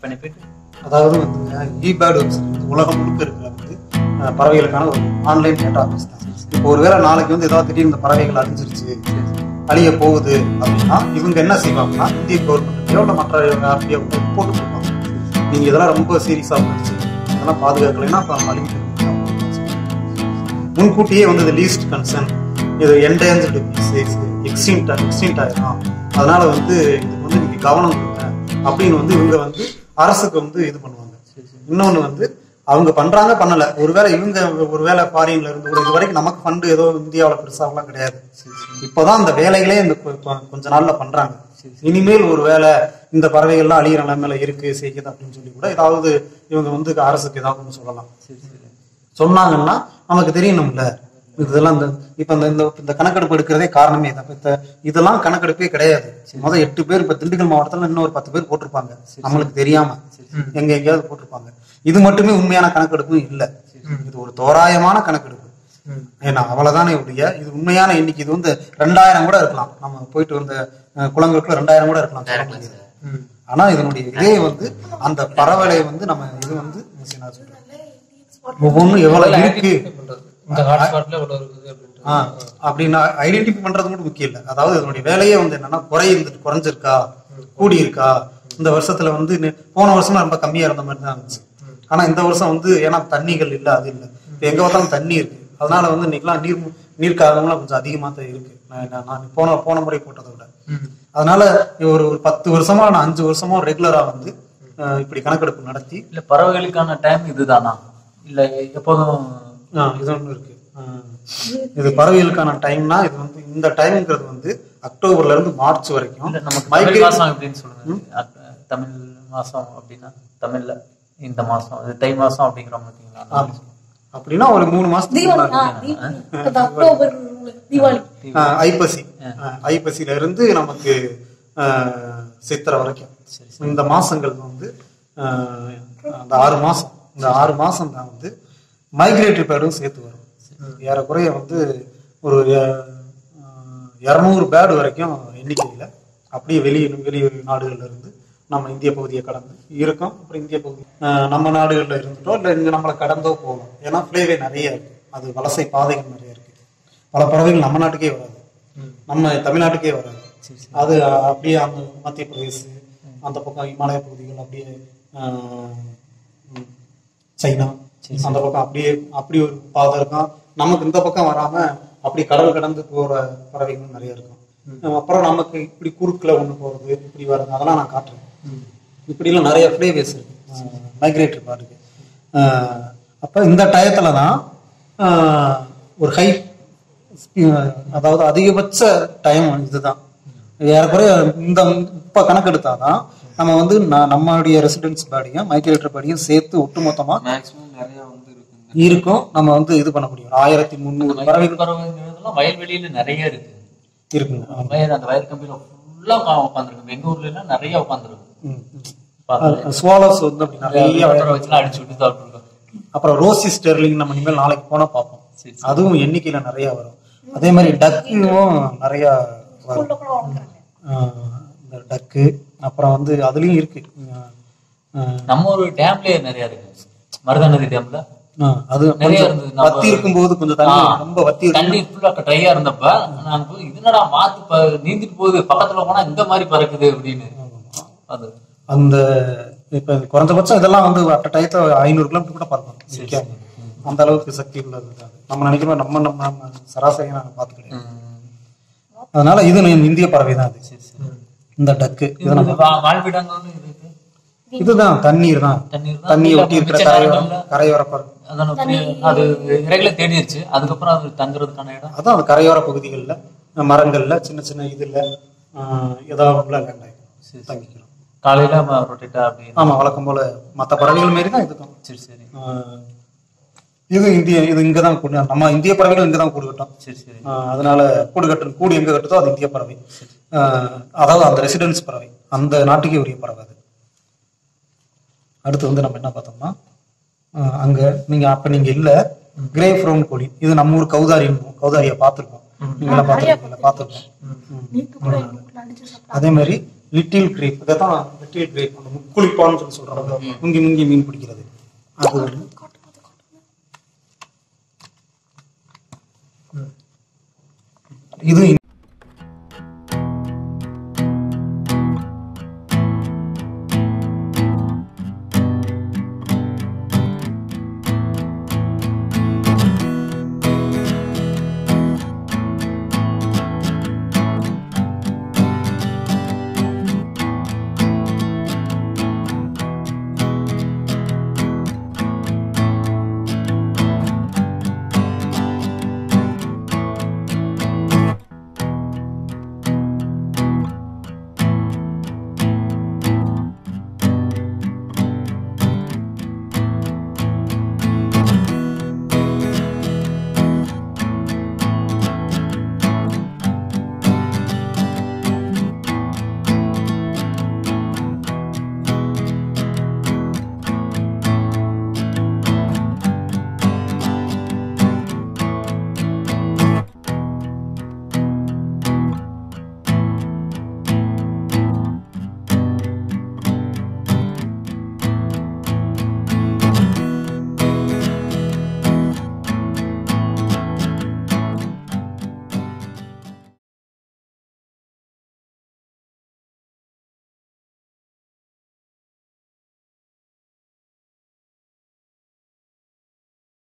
பண்ணி போயிட்டு அதாவது வந்து இபேர்டு வெப்சைட் உலகம் முழுக்க இருக்கிற வந்து அஹ், பறவைகளுக்கான ஒரு ஆன்லைன் டேட்டா ஆஃபீஸ் தான் இப்போ ஒருவேளை நாளைக்கு வந்து ஏதாவது திடீர்னு இந்த பறவைகள் அழிஞ்சிருச்சு அழிய போகுது அப்படின்னா இவங்க என்ன செய்வாங்கன்னா இந்திய கவர்மெண்ட்டையோ இல்லை மற்ற யார்கிட்டயோ போட்டு கொடுப்பாங்க நீங்க இதெல்லாம் ரொம்ப சீரியஸாக போயிடுச்சு இதெல்லாம் பாதுகாக்கலைன்னா அப்போ அழிஞ்சிடும் முன்கூட்டியே வந்து இது லீஸ்ட் கன்சர்ன் இது என்டேஞ்சர்டு பீசஸ் எக்ஸ்டிங்ட் எக்ஸ்டிங்ட் ஆயிரும் அதனால வந்து இதுக்கு வந்து நீங்க கவனம் கொடுங்க அப்படின்னு வந்து இவங்க வந்து அரசுக்கு வந்து இது பண்ணுவாங்க இன்னொன்னு வந்து அவங்க பண்றாங்க பண்ணல ஒருவேளை இவங்க ஒருவேளை ஃபாரின்ல இருந்து கூட இது வரைக்கும் நமக்கு ஃபண்டு ஏதோ இந்தியாவில் பெருசாகலாம் கிடையாது இப்போதான் அந்த வேலைகளே இந்த கொ- கொ- கொஞ்ச நாள்ல பண்றாங்க இனிமேல் ஒரு வேலை இந்த பறவைகள்லாம் அழியிற நிலைமையில இருக்கு செய்யுது அப்படின்னு சொல்லி கூட ஏதாவது இவங்க வந்து அரசுக்கு ஏதாவது ஒண்ணு சொல்லலாம் சொன்னாங்கன்னா நமக்கு தெரியணும்ல இதெல்லாம் இந்த இப்ப இந்த இந்த இந்த கணக்கெடுப்பு எடுக்கிறதே காரணமே தான் இப்ப இந்த இதெல்லாம் கணக்கெடுப்பே கிடையாது முதல் எட்டு பேர் இப்ப திண்டுக்கல் மாவட்டத்துல இன்னும் ஒரு பத்து பேர் போட்டிருப்பாங்க நம்மளுக்கு தெரியாம எங்க எங்கேயாவது போட்டிருப்பாங்க இது மட்டுமே உண்மையான கணக்கெடுப்பும் இல்ல இது ஒரு தோராயமான கணக்கெடுப்பு ஏன்னா அவ்வளவுதானே உடைய இது உண்மையான எண்ணிக்கை இது வந்து ரெண்டாயிரம் கூட இருக்கலாம் நம்ம போயிட்டு வந்த அஹ், குளங்களுக்குள்ள ரெண்டாயிரம் கூட இருக்கலாம் சொல்ல முடியாது ஆனா இதனுடைய இதே வந்து அந்த பறவலை வந்து நம்ம இது வந்து நான் சொல்றேன் ஒவ்வொன்றும் எவ்வளவு இருக்கு இந்த ஹாட்ஸ்பாட்ல இவ்வளவு இருக்குது அப்படின்ட்டு ஆ, அப்படின்னா ஐடென்டிஃபை பண்றது மட்டும் முக்கியம் இல்லை அதாவது இதனுடைய வேலையே வந்து என்னன்னா குறைந்து குறைஞ்சிருக்கா கூடி இருக்கா இந்த வருஷத்துல வந்து நெ- போன வருஷம் ரொம்ப கம்மியா இருந்த மாதிரி தான் இருந்துச்சு ஆனா இந்த வருஷம் வந்து ஏன்னா தண்ணிகள் இல்ல அது இல்ல இப்ப எங்க பார்த்தாலும் தண்ணி இருக்கு அதனால வந்து இன்னைக்கெல்லாம் நீர் நீர் காலம்லாம் கொஞ்சம் அதிகமா தான் இருக்கு நான் நான் நான் போன போன முறை போட்டதை விட அதனால ஒரு ஒரு பத்து வருஷமா நான் அஞ்சு வருஷமா ரெகுலரா வந்து அஹ், இப்படி கணக்கெடுப்பு நடத்தி இல்ல பறவைகளுக்கான டைம் இதுதானா இல்ல எப்போதும் ஆ, இது ஒன்று இருக்கு ஆ. இது பறவைகளுக்கான டைம்னா இது வந்து இந்த டைம்ங்கிறது வந்து அக்டோபர்ல இருந்து மார்ச் வரைக்கும் இல்ல நமக்கு தமிழ் மைக்ரேட் மாசம் எப்படின்னு சொல்லுங்க அ- தமிழ் மாசம் அப்படின்னா தமிழ்ல இந்த மாசம் இது தை மாசம் அப்படிங்கிறோம் பாத்தீங்களா ஆமா. அப்படின்னா ஒரு மூணு மாசத்துக்கு தீபாவளி ஆ, முன்னாடி. தீபாவளி. அது அக்டோபர் தீபாவளி ஆ, ஐப்பசி ஆ, ஐப்பசியில இருந்து நமக்கு ஆ, சித்திரை வரைக்கும் இந்த மாசங்கள் வந்து ஆ, அந்த ஆறு மாசம் இந்த ஆறு மாசம் தான் வந்து மைக்ரேட்டரி பேர்டும் சேர்த்து வரும் ஏறக்குறைய வந்து ஒரு இரநூறு பேர்டு வரைக்கும் எண்ணிக்கையில அப்படியே வெளி வெளி நாடுகள்ல இருந்து நம்ம இந்திய பகுதியை கடந்து இருக்கோம் அப்புறம் இந்திய பகுதி ஆஹ் நம்ம நாடுகள்ல இருந்துட்டோ இல்லை இங்க நம்மளை கடந்தோ போகலாம் ஏன்னா ஃப்ளேவே நிறைய இருக்கு அது வலசை பாதைகள் நிறைய இருக்கு பல பறவைகள் நம்ம நாட்டுக்கே வராது நம்ம தமிழ்நாட்டுக்கே வராது அது அப்படியே அந்த மத்திய பிரதேஷ் அந்த பக்கம் இமாலய பகுதிகள் அப்படியே ஆஹ், ம், சைனா அந்த பக்கம் அப்படியே அப்படி ஒரு பாதை இருக்கும் நமக்கு இந்த பக்கம் வராம அப்படி கடல் கடந்து போற பறவைகள் நிறைய இருக்கும் அப்புறம் நமக்கு இப்படி குறுக்குல ஒண்ணு போறது இப்படி வர்றது அதெல்லாம் நான் காட்டுறேன் இப்படி எல்லாம் நிறைய ஃபிளேவேஸ் இருக்கு மைக்ரேட்டரி பாட்டுக்கு அப்ப இந்த டயத்துல தான் ஆஹ், ஒரு ஹை அதாவது அதிகபட்ச டைம் இதுதான் ஏறக்குறைய இந்த இப்ப கணக்கெடுத்தாதான் நம்ம வந்து ந- நம்மளுடைய ரெசிடென்ஸ் பாடியும் மைக்ரேட்டர் பாடியும் சேர்த்து ஒட்டுமொத்தமா மேக்ஸிமம் நிறைய வந்து இருக்கு இருக்கும் நம்ம வந்து இது பண்ண முடியும் ஆயிரத்தி முந்நூறு பறவைகள் பறவைங்கிறதுலாம் வயல்வெளியில நிறைய இருக்கு இருக்குங்க ஆமா. வயல் அந்த வயல் கம்பியில ஃபுல்லா உட்காந்துருக்கு எங்க ஊர்ல எல்லாம் நிறைய உட்காந்துருக்கு ம், ம். ஸ்வாலோஸ் வந்து அப்படி நிறைய வச்சுலாம் அடிச்சு விட்டு சாப்பிட்டுருக்கோம் அப்புறம் ரோசி ஸ்டெர்லிங் நம்ம இனிமேல் நாளைக்கு போனா பார்ப்போம் சரி, அதுவும் எண்ணிக்கையில நிறைய வரும் அதே மாதிரி டக்கும் நிறைய வரும் ஸ்கூல்ல கூட வளர்க்குறாங்க ஆஹ் இந்த டக்கு அப்புறம் வந்து அதுலயும் இருக்கு ஆஹ் ஆஹ் நம்ம ஒரு டேம்லயே நிறைய இருக்கு மருதநதி டேம்ல ஆஹ் அது நிறைய கொஞ்சம் இருந்தது. நம்ம- வத்தி இருக்கும்போது கொஞ்சம் தண்ணி ஆ. ரொம்ப வத்தி இருக்கும் தண்ணி ஃபுல்லா ட்ரையா இருந்தப்ப நாங்க போய் இதுனடா மாத்து ப- நீந்திட்டு போகுது பக்கத்துல போனா இந்த மாதிரி பறக்குது அப்படின்னு அது அந்த இப்ப குறைஞ்சபட்சம் இதெல்லாம் வந்து அட்ட டயத்துல ஐநூறு கிலோமீட்டர் கூட பறக்கும் நிக்காம. அந்த அளவுக்கு சக்தி உள்ளது அது. நம்ம நினைக்கிறோம் நம்ம நம்ம நம்ம சராசரியா நாங்க பார்த்து கிடையாது அதனால இது நம்ம இந்திய பறவை தான் அது இந்த டக்கு இது இது நம்ம வா- வாழ்விடங்கள்னு இருக்கு இதுதான் தண்ணீர் தான் தண்ணீர் தான். தண்ணியை ஒட்டி இருக்கிற மிச்ச கரையோரம் நேரங்கள்ல- கரையோர பறவை அதான் புரிய- அது இறைகளை தேடிருச்சு அதுக்கப்புறம் அது தங்குறதுக்கான இடம் அதான் அந்த கரையோர பகுதிகளில் மரங்கள்ல சின்ன சின்ன இதுல ஆஹ் ஏதாவது உள்ள லேண்ட் ஆகிடும் தங்கிக்கிறோம் காலையில ரொட்டேட்டா அப்படி ஆமா வழக்கம் போல மத்த பறவைகள் மாரி தான் இதுக்கும் சரி சரி ஆஹ் இது இந்திய இது இங்க தான் கூடு நம்ம இந்திய பறவைகள் இங்க தான் கூடு கட்டும் சரி சரி ஆஹ் அதனால கூடு கட்டும் கூடு எங்க கட்டுதோ அது இந்திய பறவை ஆஹ் அதாவது அந்த ரெசிடென்ஸ் பறவை அந்த நாட்டுக்கே உரிய பறவை அது அடுத்து வந்து நம்ம என்ன பார்த்தோம்னா ஆஹ் அங்க நீங்க அப்ப நீங்க இல்ல கிரே ஃப்ரௌன் கோழி இது நம்ம ஊர் கௌதாரி கௌதாரியை பார்த்திருக்கோம் நீங்க பார்த்துருக்கீங்களா பார்த்துருக்கோம் நீட்டு கூட எங்க வீட்டுல அடிச்சு சாப்பிட்டா அதே மாதிரி லிட்டில் கிரீப் இதைத்தான் எஸ்டேட் ரேப் அந்த முக்குளிப்பான்னு சொல்லி சொல்றாங்க முங்கி முங்கி மீன் பிடிக்கிறது அது ஒண்ணு இது